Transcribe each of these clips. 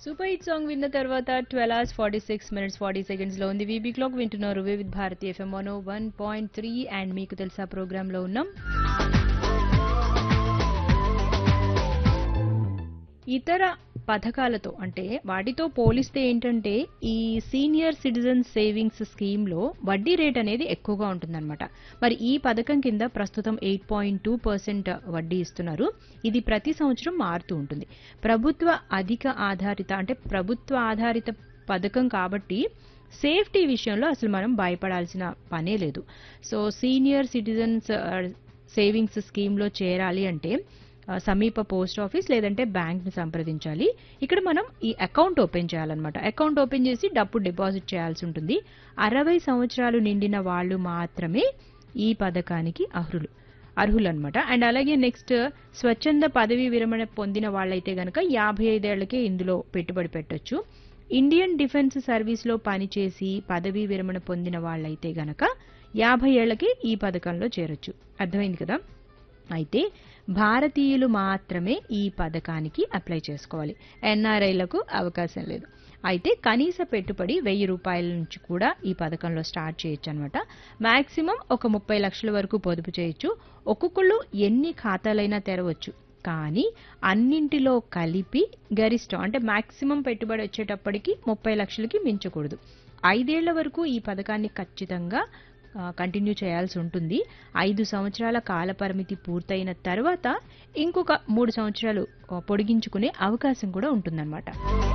super hit song విన్న తర్వాత twelve hours forty six minutes forty seconds లో ఉంది వీబీ క్లాక్ వింటున్నారు Vividh Bharati FM one one point three and మీకు తెలుసా ప్రోగ్రామ్ లో ఉన్నాం ఇతర పథకాలతో అంటే వాటితో పోలిస్తే ఏంటంటే ఈ సీనియర్ సిటిజన్ సేవింగ్స్ స్కీమ్ లో వడ్డీ రేట్ అనేది ఎక్కువగా ఉంటుందన్నమాట మరి ఈ పథకం కింద ప్రస్తుతం ఎయిట్ పాయింట్ టూ పర్సెంట్ వడ్డీ ఇస్తున్నారు ఇది ప్రతి సంవత్సరం మారుతూ ఉంటుంది ప్రభుత్వ అధిక ఆధారిత అంటే ప్రభుత్వ ఆధారిత పథకం కాబట్టి సేఫ్టీ విషయంలో అసలు మనం భయపడాల్సిన పనే లేదు సో సీనియర్ సిటిజన్స్ సేవింగ్స్ స్కీమ్లో చేరాలి అంటే ఆ, సమీప పోస్ట్ ఆఫీస్ లేదంటే బ్యాంక్ని సంప్రదించాలి ఇక్కడ మనం ఈ అకౌంట్ ఓపెన్ చేయాలన్నమాట అకౌంట్ ఓపెన్ చేసి డబ్బు డిపాజిట్ చేయాల్సి ఉంటుంది అరవై సంవత్సరాలు నిండిన వాళ్ళు మాత్రమే ఈ పథకానికి అర్హులు అర్హులు అనమాట అండ్ అలాగే నెక్స్ట్ స్వచ్ఛంద పదవి విరమణ పొందిన వాళ్ళైతే గనక యాభై ఐదేళ్లకే ఇందులో పెట్టుబడి పెట్టొచ్చు ఇండియన్ డిఫెన్స్ సర్వీస్లో పనిచేసి పదవీ విరమణ పొందిన వాళ్ళైతే గనక యాభై ఏళ్లకే ఈ పథకంలో చేరొచ్చు అర్థమైంది కదా అయితే భారతీయులు మాత్రమే ఈ పథకానికి అప్లై చేసుకోవాలి ఎన్ఆర్ఐలకు అవకాశం లేదు అయితే కనీస పెట్టుబడి వెయ్యి రూపాయల నుంచి కూడా ఈ పథకంలో స్టార్ట్ చేయొచ్చు అనమాట మాక్సిమం ఒక ముప్పై లక్షల వరకు పొదుపు చేయొచ్చు ఒక్కొక్కళ్ళు ఎన్ని ఖాతాలైనా తెరవచ్చు కానీ అన్నింటిలో కలిపి గరిష్టం అంటే మాక్సిమం పెట్టుబడి వచ్చేటప్పటికి ముప్పై లక్షలకి మించకూడదు ఐదేళ్ల వరకు ఈ పథకాన్ని ఖచ్చితంగా కంటిన్యూ చేయాల్సి ఉంటుంది ఐదు సంవత్సరాల కాల పరిమితి పూర్తయిన తర్వాత ఇంకొక మూడు సంవత్సరాలు ఆ, పొడిగించుకునే అవకాశం కూడా ఉంటుందన్నమాట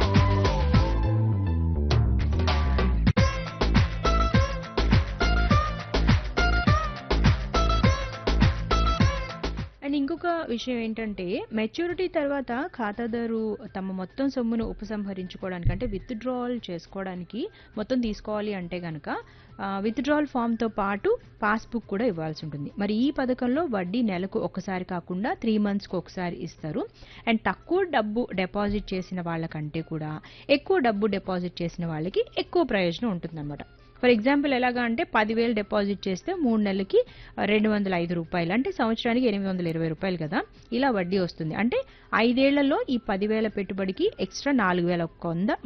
అండ్ ఇంకొక విషయం ఏంటంటే మెచ్యూరిటీ తర్వాత ఖాతాదారు తమ మొత్తం సొమ్మును ఉపసంహరించుకోవడానికి అంటే విత్డ్రావల్ చేసుకోవడానికి మొత్తం తీసుకోవాలి అంటే గనక విత్డ్రావల్ ఫామ్తో పాటు పాస్బుక్ కూడా ఇవ్వాల్సి ఉంటుంది మరి ఈ పథకంలో వడ్డీ నెలకు ఒకసారి కాకుండా త్రీ మంత్స్కి ఒకసారి ఇస్తారు అండ్ తక్కువ డబ్బు డిపాజిట్ చేసిన వాళ్ళకంటే కూడా ఎక్కువ డబ్బు డిపాజిట్ చేసిన వాళ్ళకి ఎక్కువ ప్రయోజనం ఉంటుందన్నమాట ఫర్ ఎగ్జాంపుల్ ఎలాగా అంటే పదివేలు డిపాజిట్ చేస్తే మూడు నెలలకి రెండు వందల ఐదు రూపాయలు అంటే సంవత్సరానికి ఎనిమిది వందల ఇరవై రూపాయలు కదా ఇలా వడ్డీ వస్తుంది అంటే ఐదేళ్లలో ఈ పదివేల పెట్టుబడికి ఎక్స్ట్రా నాలుగు వేల వంద